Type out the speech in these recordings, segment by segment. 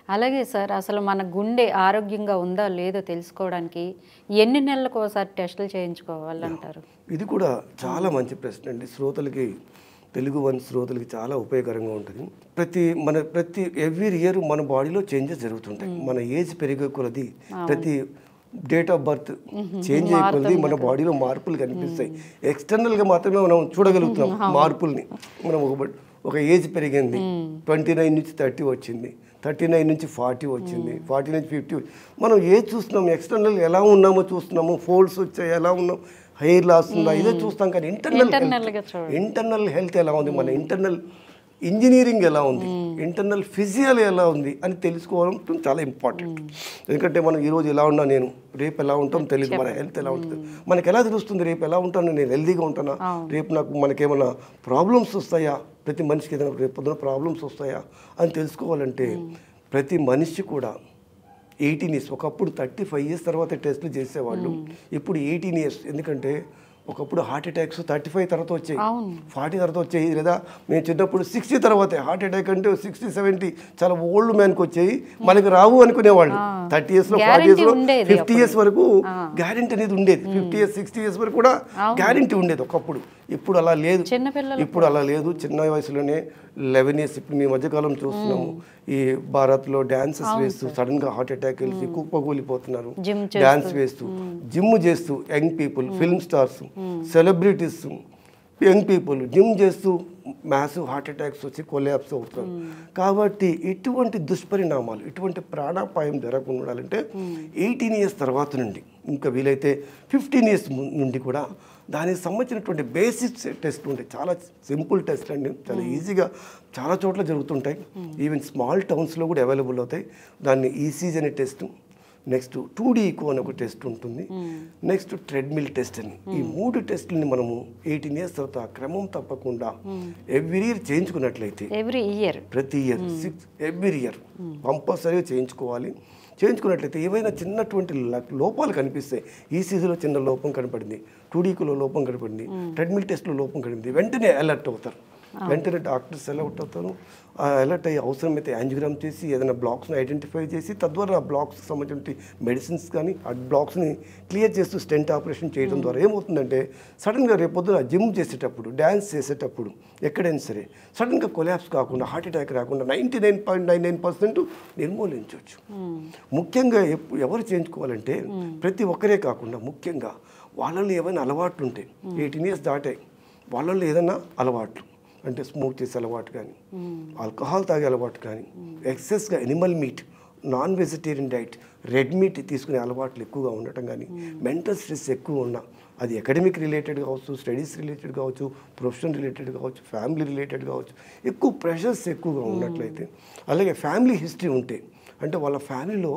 అలాగే సార్ అసలు మన గుండె ఆరోగ్యంగా ఉందా లేదో తెలుసుకోవడానికి ఎన్ని నెలలకు ఒకసారి టెస్టులు చేయించుకోవాలంటారు ఇది కూడా చాలా మంచి ప్రశ్న అండి శ్రోతలకి తెలుగు వన్ శ్రోతలకి చాలా ఉపయోగకరంగా ఉంటుంది ప్రతి మన ప్రతి ఎవ్రీ ఇయర్ మన బాడీలో చేంజెస్ జరుగుతుంటాయి మన ఏజ్ పెరిగే కొలది ప్రతి డేట్ ఆఫ్ బర్త్ చేంజ్ అయ్యే కొలది మన బాడీలో మార్పులు కనిపిస్తాయి ఎక్స్టర్నల్ గా మాత్రమే మనం చూడగలుగుతున్నాం మార్పుల్ని మనం ఒక బ- ఒక ఏజ్ పెరిగింది ట్వంటీ నైన్ నుంచి థర్టీ వచ్చింది థర్టీ నైన్ నుంచి ఫార్టీ వచ్చింది ఫార్టీ నుంచి ఫిఫ్టీ మనం ఏజ్ చూస్తున్నాం ఎక్స్టర్నల్ ఎలా ఉన్నామో చూస్తున్నాము ఫోల్డ్స్ వచ్చాయి ఎలా ఉన్నాం హెయిర్ లాస్ ఉందా ఇదే చూస్తాం కానీ ఇంటర్నల్ Internal గా చూడండి. ఇంటర్నల్ హెల్త్ ఎలా ఉంది మన ఇంటర్నల్ ఇంజనీరింగ్ ఎలా ఉంది ఇంటర్నల్ ఫిజియల్ ఎలా ఉంది అని తెలుసుకోవడం చాలా ఇంపార్టెంట్ ఎందుకంటే మనం ఈరోజు ఎలా ఉన్నా నేను రేపు ఎలా ఉంటాం తెలియదు మన హెల్త్ ఎలా ఉంటుంది మనకి ఎలా తెలుస్తుంది రేపు ఎలా ఉంటాను నేను హెల్తీగా ఉంటానా రేపు నాకు మనకేమైనా ప్రాబ్లమ్స్ వస్తాయా ప్రతి మనిషికి ఏదైనా రేపు పొద్దున ప్రాబ్లమ్స్ వస్తాయా అని తెలుసుకోవాలంటే ప్రతి మనిషి కూడా ఎయిటీన్ ఇయర్స్ ఒకప్పుడు థర్టీ ఫైవ్ ఇయర్స్ తర్వాత టెస్టులు చేసేవాళ్ళు ఇప్పుడు ఎయిటీన్ ఇయర్స్ ఎందుకంటే ఒకప్పుడు హార్ట్ అటాక్స్ థర్టీ ఫైవ్ తర్వాత వచ్చాయి అవును. ఫార్టీ తర్వాత వచ్చాయి లేదా మేము చిన్నప్పుడు సిక్స్టీ తర్వాతే హార్ట్ అటాక్ అంటే సిక్స్టీ సెవెంటీ చాలా ఓల్డ్ మ్యాన్కి వచ్చాయి మనకి రావు అనుకునేవాళ్ళు థర్టీ ఇయర్స్లో ఫార్టీ Guarantee ఇయర్స్లో ఉండేది ఫిఫ్టీ ఇయర్స్ వరకు గ్యారెంటీ అనేది ఉండేది ఫిఫ్టీ ఇయర్స్ సిక్స్టీ ఇయర్స్ వరకు కూడా గ్యారెంటీ ఉండేది ఒకప్పుడు ఇప్పుడు అలా లేదు చిన్నపిల్లలు ఇప్పుడు అలా లేదు చిన్న వయసులోనే లెవెన్ ఇయర్స్ ఇప్పుడు మీ మధ్యకాలం చూస్తున్నాము ఈ భారత్లో డాన్సెస్ వేస్తూ సడన్ గా హార్ట్ అటాక్ వెళ్ళి కుప్పకూలిపోతున్నారు Gym డాన్స్ వేస్తూ జిమ్ చేస్తూ young people film stars celebrities young people gym చేస్తూ మ్యాసివ్ హార్ట్ అటాక్స్ వచ్చి కొలాప్స్ అవుతున్నారు కాబట్టి ఇటువంటి దుష్పరిణామాలు ఇటువంటి ప్రాణాపాయం జరగకుండా ఉండాలంటే ఎయిటీన్ ఇయర్స్ తర్వాత నుండి ఇంకా వీలైతే ఫిఫ్టీన్ ఇయర్స్ నుండి కూడా దానికి సంబంధించినటువంటి బేసిక్ టెస్ట్ ఉంటాయి చాలా సింపుల్ టెస్ట్ అండి చాలా ఈజీగా చాలా చోట్ల జరుగుతుంటాయి ఈవెన్ స్మాల్ టౌన్స్లో కూడా అవైలబుల్ అవుతాయి దాన్ని ఈసీజీ అనే టెస్ట్ నెక్స్ట్ టూ ఈకో అని ఒక టెస్ట్ ఉంటుంది నెక్స్ట్ ట్రెడ్మిల్ టెస్ట్ అని ఈ మూడు టెస్టులని మనము ఎయిటీన్ ఇయర్స్ తర్వాత క్రమం తప్పకుండా ఎవ్రీ ఇయర్ చేయించుకున్నట్లయితే ఎవ్రీ ఇయర్ ప్రతి ఇయర్ సిక్స్ ఎవ్రీ ఇయర్ కంపల్సరీగా చేయించుకోవాలి చేయించుకున్నట్లయితే ఏవైనా చిన్నటువంటి ల- లోపాలు కనిపిస్తాయి ఈసీజీలో చిన్న లోపం కనపడింది టూడీకులో లోపం కనపడింది ట్రెడ్మిల్ టెస్ట్లో లోపం కనపడింది వెంటనే అలర్ట్ అవుతారు వెంటనే డాక్టర్స్ అలర్ట్ అవుతారు అలర్ట్ అయ్యి అవసరమైతే యాంజియోగ్రామ్ చేసి ఏదైనా బ్లాక్స్ని ఐడెంటిఫై చేసి తద్వారా ఆ బ్లాక్స్ సంబంధించిన మెడిసిన్స్ కానీ ఆ బ్లాక్స్ని క్లియర్ చేస్తూ స్టెంట్ ఆపరేషన్ చేయడం ద్వారా ఏమవుతుందంటే సడన్గా రేపొద్దున జిమ్ చేసేటప్పుడు డ్యాన్స్ చేసేటప్పుడు ఎక్కడైనా సరే సడన్గా కొలాప్స్ కాకుండా హార్ట్ అటాక్ రాకుండా ninety nine point nine nine percent నిర్మూలించవచ్చు ముఖ్యంగా ఎప్పు- ఎవరు చేయించుకోవాలంటే ప్రతి ఒక్కరే కాకుండా ముఖ్యంగా వాళ్ళలో ఏమైనా అలవాట్లు ఉంటాయి ఎయిటీన్ ఇయర్స్ దాటాయి వాళ్ళలో ఏదైనా అలవాట్లు అంటే స్మోక్ చేసే అలవాటు కానీ ఆల్కహాల్ తాగే అలవాటు కానీ ఎక్సెస్గా animal meat non vegetarian diet red meat తీసుకునే అలవాట్లు ఎక్కువగా ఉండటం కానీ మెంటల్ స్ట్రెస్ ఎక్కువ ఉన్నా అది అకాడమిక్ రిలేటెడ్ కావచ్చు స్టడీస్ రిలేటెడ్ కావచ్చు ప్రొఫెషన్ రిలేటెడ్ కావచ్చు ఫ్యామిలీ రిలేటెడ్ కావచ్చు ఎక్కువ ప్రెషర్స్ ఎక్కువగా ఉన్నట్లయితే అలాగే ఫ్యామిలీ హిస్టరీ ఉంటే అంటే వాళ్ళ ఫ్యామిలీలో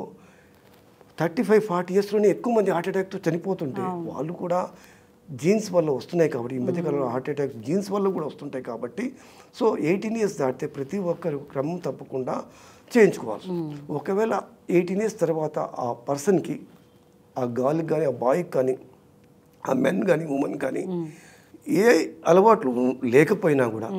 థర్టీ ఫైవ్ ఫార్టీ ఇయర్స్లోనే ఎక్కువ మంది హార్ట్ అటాక్తో చనిపోతుంటే వాళ్ళు కూడా జీన్స్ వల్ల వస్తున్నాయి కాబట్టి ఈ మధ్యకాలంలో హార్ట్ అటాక్స్ జీన్స్ వల్ల కూడా వస్తుంటాయి కాబట్టి సో ఎయిటీన్ ఇయర్స్ దాటితే ప్రతి ఒక్కరు క్రమం తప్పకుండా చేయించుకోవాలి ఒకవేళ ఎయిటీన్ ఇయర్స్ తర్వాత ఆ పర్సన్కి ఆ గర్ల్కి కానీ ఆ బాయ్కి కానీ ఆ మెన్ కానీ ఉమెన్ కానీ ఏ అలవాట్లు లేకపోయినా కూడా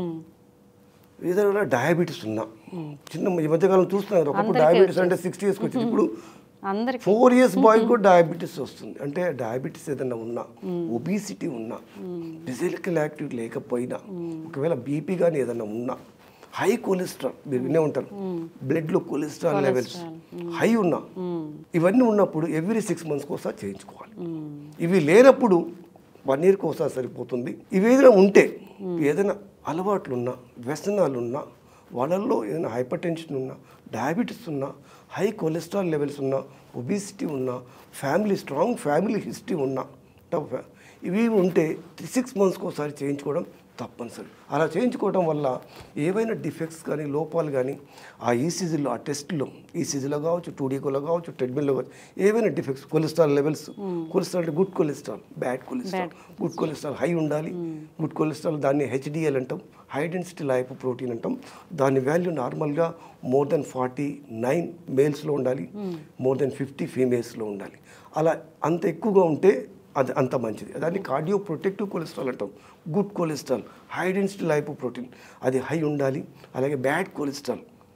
ఏదైనా డయాబెటీస్ ఉన్నా చిన్న ఈ మధ్యకాలం చూస్తున్నాం కదా ఒకప్పుడు డయాబెటీస్ అంటే సిక్స్టీ ఇయర్స్కి వచ్చింది ఇప్పుడు అందరికి ఫోర్ ఇయర్స్ బాయ్ కూడా డయాబెటీస్ వస్తుంది అంటే డయాబెటీస్ ఏదైనా ఉన్నా ఒబిసిటీ ఉన్నా ఫిజికల్ యాక్టివిటీ లేకపోయినా ఒకవేళ బీపీ కానీ ఏదైనా ఉన్నా హై కొలెస్ట్రాల్ మీరు వినే ఉంటారు బ్లడ్లో కొలెస్ట్రాల్ లెవెల్స్ హై ఉన్నా ఇవన్నీ ఉన్నప్పుడు ఎవ్రీ సిక్స్ మంత్స్కి ఒకసారి చేయించుకోవాలి ఇవి లేనప్పుడు వన్ ఇయర్కి ఒకసారి సరిపోతుంది ఇవి ఏదైనా ఉంటే ఏదైనా అలవాట్లు ఉన్నా వ్యసనాలు ఉన్నా వాళ్ళల్లో ఏదైనా హైపర్ టెన్షన్ ఉన్నా డయాబెటీస్ ఉన్నా హై కొలెస్ట్రాల్ లెవెల్స్ ఉన్నా ఒబిసిటీ ఉన్నా ఫ్యామిలీ స్ట్రాంగ్ ఫ్యామిలీ హిస్టరీ ఉన్నా టఫ్ ఇవి ఉంటే సిక్స్ మంత్స్కి ఒకసారి చేయించుకోవడం తప్పనిసరి అలా చేయించుకోవడం వల్ల ఏవైనా డిఫెక్ట్స్ కానీ లోపాలు కానీ ఆ ఈసీజీలో ఆ టెస్ట్లో ఈసీజీలో కావచ్చు టూడీకోలో కావచ్చు ట్రెడ్మిల్లో కావచ్చు ఏవైనా డిఫెక్ట్స్ కొలెస్ట్రాల్ లెవెల్స్ కొలెస్ట్రాల్ అంటే good cholesterol bad cholesterol good cholesterol high ఉండాలి గుడ్ కొలెస్ట్రాల్ దాన్ని హెచ్డిఎల్ అంటాం హై డెన్సిటీ లైఫ్ ప్రోటీన్ అంటాం దాని వాల్యూ నార్మల్గా మోర్ దెన్ ఫార్టీ నైన్ మేల్స్లో ఉండాలి మోర్ దెన్ ఫిఫ్టీ ఫీమేల్స్లో ఉండాలి అలా అంత ఎక్కువగా ఉంటే అది అంత మంచిది దాన్ని కార్డియో ప్రొటెక్టివ్ కొలెస్ట్రాల్ అంటాం good cholesterol high density lipoprotein అది హై ఉండాలి అలాగే బ్యాడ్ కొలెస్ట్రాల్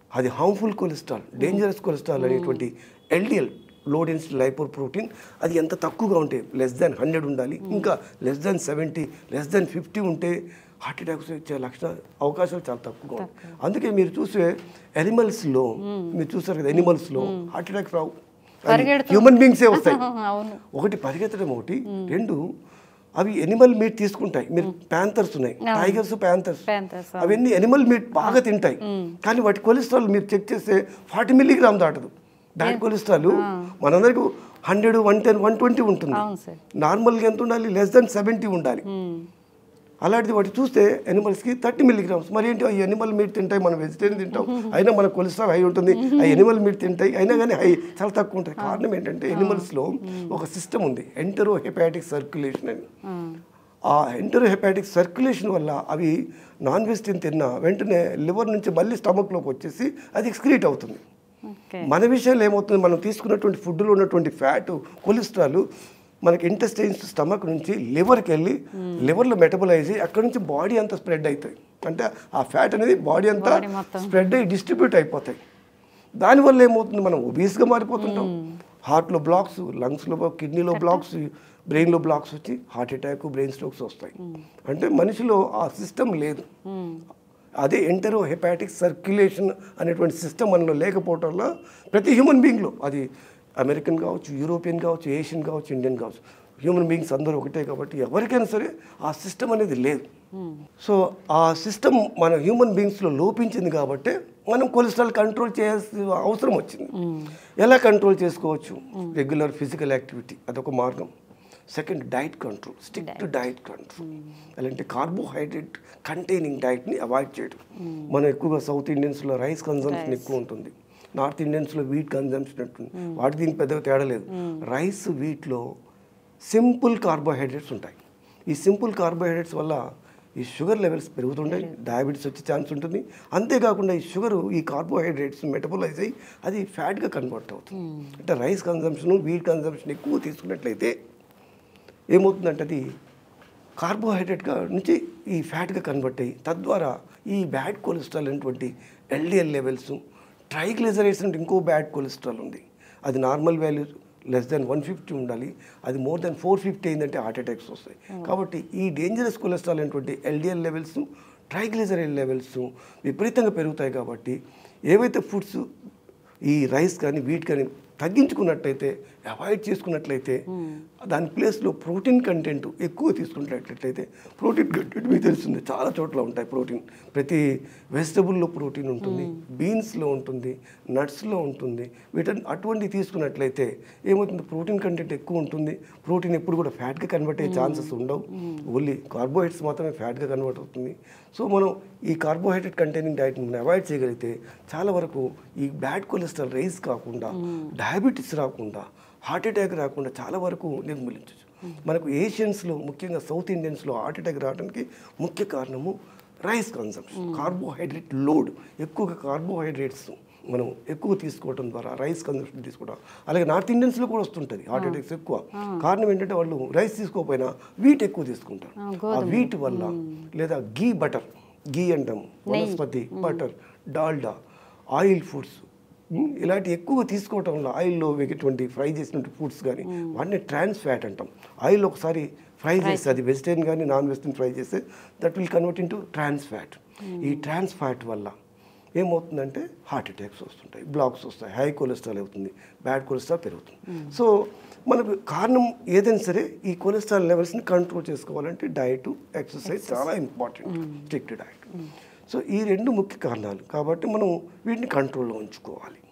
అది హార్మ్ఫుల్ కొలెస్ట్రాల్ డేంజరస్ కొలెస్ట్రాల్ అనేటువంటి LDL low density lipoprotein అది ఎంత తక్కువగా ఉంటే లెస్ దాన్ హండ్రెడ్ ఉండాలి ఇంకా less than seventy less than fifty ఉంటే హార్ట్ అటాక్స్ వచ్చే లక్షణ అవకాశాలు చాలా తక్కువగా ఉంటాయి అందుకే మీరు చూసే ఎనిమల్స్లో మీరు చూసారు కదా ఎనిమల్స్లో హార్ట్ అటాక్ రావు పరిగెడుతూ హ్యూమన్ బీయింగ్సే వస్తాయి అవును ఒకటి పరిగెత్తడం ఒకటి రెండు అవి ఎనిమల్ మీట్ తీసుకుంటాయి మీరు ప్యాంథర్స్ ఉన్నాయి టైగర్స్ ప్యాంథర్స్ Panthers, అవన్నీ ఎనిమల్ మీట్ బాగా తింటాయి కానీ వాటి కొలెస్ట్రాల్ మీరు చెక్ చేస్తే ఫార్టీ మిల్లీగ్రామ్ దాటదు బ్యాడ్ కొలెస్ట్రాల్ మనందరికి hundred one ten one twenty ఉంటుంది అవును సార్ నార్మల్గా ఎంత ఉండాలి లెస్ దాన్ సెవెంటీ ఉండాలి అలాంటిది వాటి చూస్తే ఎనిమల్స్కి థర్టీ మిల్లీగ్రామ్స్ మరి ఏంటి ఆ ఎనిమల్ మీట్ తింటాయి మనం వెజిటేరియన్ తింటాం అయినా మన కొలెస్ట్రాల్ హై ఉంటుంది ఆ ఎనిమల్ మీట్ తింటాయి అయినా కానీ హై చాలా తక్కువ ఉంటుంది కారణం ఏంటంటే ఎనిమల్స్లో ఒక సిస్టమ్ ఉంది ఎంటరో హెపాటిక్ సర్క్యులేషన్ అని ఆ ఎంటరో హెపాటిక్ సర్క్యులేషన్ వల్ల అవి నాన్ వెజిటేరియన్ తిన్నా వెంటనే లివర్ నుంచి మళ్ళీ స్టమక్లోకి వచ్చేసి అది ఎక్స్క్రీట్ అవుతుంది ఓకే మన విషయంలో ఏమవుతుంది మనం తీసుకున్నటువంటి ఫుడ్లో ఉన్నటువంటి ఫ్యాట్ కొలెస్ట్రాల్ మనకి ఇంటెస్టైన్స్ స్టమక్ నుంచి లివర్కి వెళ్ళి లివర్లో మెటబలైజ్ అయ్యి అక్కడ నుంచి బాడీ అంతా స్ప్రెడ్ అవుతాయి అంటే ఆ ఫ్యాట్ అనేది బాడీ అంతా Body మొత్తం. స్ప్రెడ్ అయ్యి డిస్ట్రిబ్యూట్ అయిపోతాయి దానివల్ల ఏమవుతుంది మనం ఒబీస్గా మారిపోతుంటాం హార్ట్లో బ్లాక్స్ లంగ్స్లో కిడ్నీలో బ్లాక్స్ బ్రెయిన్లో బ్లాక్స్ వచ్చి హార్ట్ అటాక్ బ్రెయిన్ స్ట్రోక్స్ వస్తాయి అంటే మనిషిలో ఆ సిస్టమ్ లేదు అదే ఎంటరో హెపాటిక్ సర్క్యులేషన్ అనేటువంటి సిస్టమ్ మనలో లేకపోవటం వల్ల ప్రతి హ్యూమన్ బీయింగ్లో అది అమెరికన్ కావచ్చు యూరోపియన్ కావచ్చు ఏషియన్ కావచ్చు ఇండియన్ కావచ్చు హ్యూమన్ బీయింగ్స్ అందరూ ఒకటే కాబట్టి ఎవరికైనా సరే ఆ సిస్టమ్ అనేది లేదు సో ఆ సిస్టమ్ మన హ్యూమన్ బీయింగ్స్లో లోపించింది కాబట్టి మనం కొలెస్ట్రాల్ కంట్రోల్ చేయాల్సిన అవసరం వచ్చింది ఎలా కంట్రోల్ చేసుకోవచ్చు రెగ్యులర్ ఫిజికల్ యాక్టివిటీ అదొక మార్గం second diet control stick to diet control అలాంటి కార్బోహైడ్రేట్ కంటైనింగ్ డైట్ని అవాయిడ్ చేయడం మనం ఎక్కువగా సౌత్ ఇండియన్స్లో రైస్ కన్సంప్షన్ ఎక్కువ ఉంటుంది నార్త్ ఇండియన్స్లో వీట్ కన్సంప్షన్ ఉంటుంది వాటి దీనికి పెద్దగా తేడా లేదు రైస్ వీట్లో సింపుల్ కార్బోహైడ్రేట్స్ ఉంటాయి ఈ సింపుల్ కార్బోహైడ్రేట్స్ వల్ల ఈ షుగర్ లెవెల్స్ పెరుగుతుంటాయి డయాబెటీస్ వచ్చే ఛాన్స్ ఉంటుంది అంతేకాకుండా ఈ షుగర్ ఈ కార్బోహైడ్రేట్స్ మెటబలైజ్ అయ్యి అది ఫ్యాట్గా కన్వర్ట్ అవుతుంది అంటే రైస్ కన్సంప్షన్ వీట్ కన్సంప్షన్ ఎక్కువ తీసుకున్నట్లయితే ఏమవుతుందంటే అది కార్బోహైడ్రేట్గా నుంచి ఈ ఫ్యాట్గా కన్వర్ట్ అయ్యి తద్వారా ఈ బ్యాడ్ కొలెస్ట్రాల్ అనేటువంటి ఎల్డిఎల్ లెవెల్స్ ట్రైగ్లిజరైడ్స్ అంటే ఇంకో బ్యాడ్ కొలెస్ట్రాల్ ఉంది అది normal value less than one fifty ఉండాలి అది మోర్ దెన్ ఫోర్ ఫిఫ్టీ అయిందంటే హార్ట్ అటాక్స్ వస్తాయి కాబట్టి ఈ డేంజరస్ కొలెస్ట్రాల్ అనేటువంటి ఎల్డిఎల్ లెవెల్స్ ట్రైగ్లిజరైడ్ లెవెల్స్ విపరీతంగా పెరుగుతాయి కాబట్టి ఏవైతే ఫుడ్స్ ఈ రైస్ కానీ వీట్ కానీ తగ్గించుకున్నట్లయితే అవాయిడ్ చేసుకున్నట్లయితే దాని ప్లేస్లో ప్రోటీన్ కంటెంట్ ఎక్కువ తీసుకున్నట్లయితే ప్రోటీన్ కంటెంట్ మీకు తెలుస్తుంది చాలా చోట్ల ఉంటాయి ప్రోటీన్ ప్రతి వెజిటబుల్లో ప్రోటీన్ ఉంటుంది బీన్స్లో ఉంటుంది నట్స్లో ఉంటుంది వీటన్ని అటువంటి తీసుకున్నట్లయితే ఏమవుతుంది ప్రోటీన్ కంటెంట్ ఎక్కువ ఉంటుంది ప్రోటీన్ ఎప్పుడు కూడా ఫ్యాట్గా కన్వర్ట్ అయ్యే ఛాన్సెస్ ఉండవు ఓన్లీ కార్బోహైడ్రేట్స్ మాత్రమే ఫ్యాట్గా కన్వర్ట్ అవుతుంది సో మనం ఈ కార్బోహైడ్రేట్ కంటైనింగ్ డైట్ అవాయిడ్ చేయగలిగితే చాలా వరకు ఈ బ్యాడ్ కొలెస్ట్రాల్ రైస్ కాకుండా డయాబెటీస్ రాకుండా హార్ట్ అటాక్ రాకుండా చాలా వరకు నిర్మూలించవచ్చు మనకు ఏషియన్స్లో ముఖ్యంగా సౌత్ ఇండియన్స్లో హార్ట్ అటాక్ రావడానికి ముఖ్య కారణము రైస్ కన్సంప్షన్ కార్బోహైడ్రేట్ లోడ్ ఎక్కువగా కార్బోహైడ్రేట్స్ మనం ఎక్కువ తీసుకోవడం ద్వారా రైస్ కన్సంప్షన్ తీసుకోవడం అలాగే నార్త్ ఇండియన్స్లో కూడా వస్తుంటుంది హార్ట్ అటాక్స్ ఎక్కువ కారణం ఏంటంటే వాళ్ళు రైస్ తీసుకోకపోయినా వీట్ ఎక్కువ తీసుకుంటారు ఆ వీట్ వల్ల లేదా గీ బటర్ గీ అంటాం vanaspati butter Dalda oil foods um, ఇలాంటి ఎక్కువ తీసుకోవటం వల్ల ఆయిల్లో వేగేటువంటి ఫ్రై చేసినటువంటి ఫుడ్స్ కానీ వాటిని ట్రాన్స్ ఫ్యాట్ అంటాం ఆయిల్ ఒకసారి ఫ్రై చేస్తే అది వెజిటేరియన్ కానీ నాన్ వెజిటేరియన్ ఫ్రై చేస్తే that will convert into trans fat ఈ ట్రాన్స్ ఫ్యాట్ వల్ల ఏమవుతుందంటే హార్ట్ అటాక్స్ వస్తుంటాయి బ్లాక్స్ వస్తాయి హై కొలెస్ట్రాల్ అవుతుంది బ్యాడ్ కొలెస్ట్రాల్ పెరుగుతుంది సో మనకు కారణం ఏదైనా సరే ఈ కొలెస్ట్రాల్ లెవెల్స్ని కంట్రోల్ చేసుకోవాలంటే డయట్ ఎక్సర్సైజ్ చాలా ఇంపార్టెంట్ స్ట్రిక్ట్ డయట్ సో ఈ రెండు ముఖ్య కారణాలు కాబట్టి మనం వీటిని కంట్రోల్లో ఉంచుకోవాలి